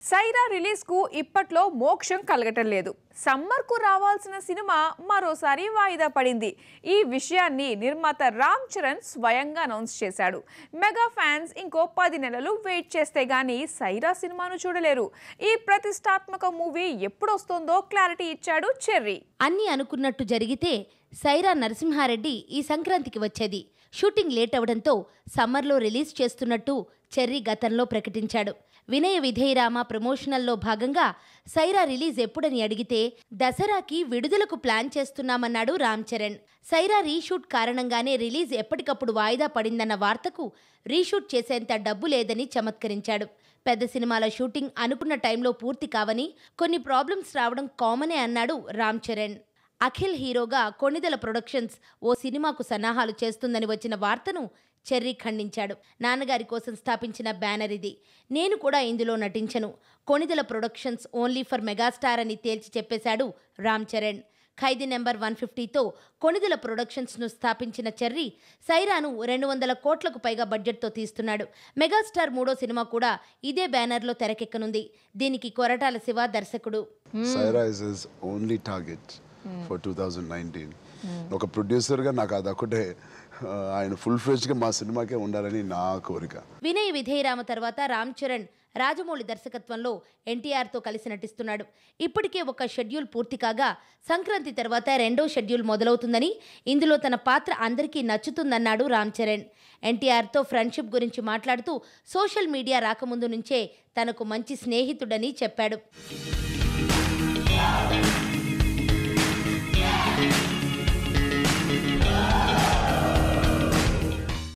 సైరా రిలీజ్కు ఇప్పట్లో మోక్షం కలగటం లేదు సమ్మర్కు రావాల్సిన సినిమా మరోసారి వాయిదా పడింది ఈ విషయాన్ని నిర్మాత రామ్ చరణ్ స్వయంగా అనౌన్స్ చేశాడు మెగా ఫ్యాన్స్ ఇంకో పది నెలలు వెయిట్ చేస్తే గానీ సైరా సినిమాను చూడలేరు ఈ ప్రతిష్టాత్మక మూవీ ఎప్పుడొస్తుందో క్లారిటీ ఇచ్చాడు చెర్రీ అన్నీ అనుకున్నట్టు జరిగితే సైరా నరసింహారెడ్డి ఈ సంక్రాంతికి వచ్చేది షూటింగ్ లేట్ అవడంతో సమ్మర్లో రిలీజ్ చేస్తున్నట్టు చెర్రీ గతంలో ప్రకటించాడు వినయ విధేయరామ ప్రమోషనల్లో భాగంగా సైరా రిలీజ్ ఎప్పుడని అడిగితే దసరాకి విడుదలకు ప్లాన్ చేస్తున్నామన్నాడు రామ్ చరణ్ సైరా రీషూట్ కారణంగానే రిలీజ్ ఎప్పటికప్పుడు వాయిదా పడిందన్న వార్తకు రీషూట్ చేసేంత డబ్బు లేదని చమత్కరించాడు పెద్ద సినిమాల షూటింగ్ అనుకున్న టైంలో పూర్తి కావని కొన్ని ప్రాబ్లమ్స్ రావడం కామనే అన్నాడు రామ్ చరణ్ అఖిల్ హీరోగా కొణిదెల ప్రొడక్షన్స్ ఓ సినిమాకు సన్నాహాలు చేస్తుందని వచ్చిన వార్తను చెర్రీ ఖండించాడు నాన్నగారి కోసం స్థాపించిన బ్యానర్ ఇది నేను కూడా ఇందులో నటించను Konidela Productions only for Megastar అని తేల్చి చెప్పేశాడు రామ్ చరణ్ ఖైదీ నెంబర్ వన్ ఫిఫ్టీతో కొణిదెల ప్రొడక్షన్స్ను స్థాపించిన చెర్రీ సైరాను రెండు వందల కోట్లకు పైగా బడ్జెట్తో తీస్తున్నాడు మెగాస్టార్ మూడో సినిమా కూడా ఇదే బ్యానర్లో తెరకెక్కనుంది దీనికి కొరటాల శివ దర్శకుడు Sye Raa is is only target for two thousand nineteen ఒక ప్రొడ్యూసర్గా నాకు అదొకటే ఆ, ఆయన ఫుల్ ఫ్రెష్గా మా సినిమాకే ఉండాలని నా కోరిక వినయ విధేయరామ తర్వాత రామ్ చరణ్ రాజమౌళి దర్శకత్వంలో ఎన్టీఆర్తో కలిసి నటిస్తున్నాడు ఇప్పటికే ఒక షెడ్యూల్ పూర్తి కాగా సంక్రాంతి తర్వాత రెండో షెడ్యూల్ మొదలవుతుందని ఇందులో తన పాత్ర అందరికీ నచ్చుతుందన్నాడు రామ్ చరణ్ ఎన్టీఆర్తో ఫ్రెండ్షిప్ గురించి మాట్లాడుతూ సోషల్ మీడియా రాకముందు నుంచే తనకు మంచి స్నేహితుడని చెప్పాడు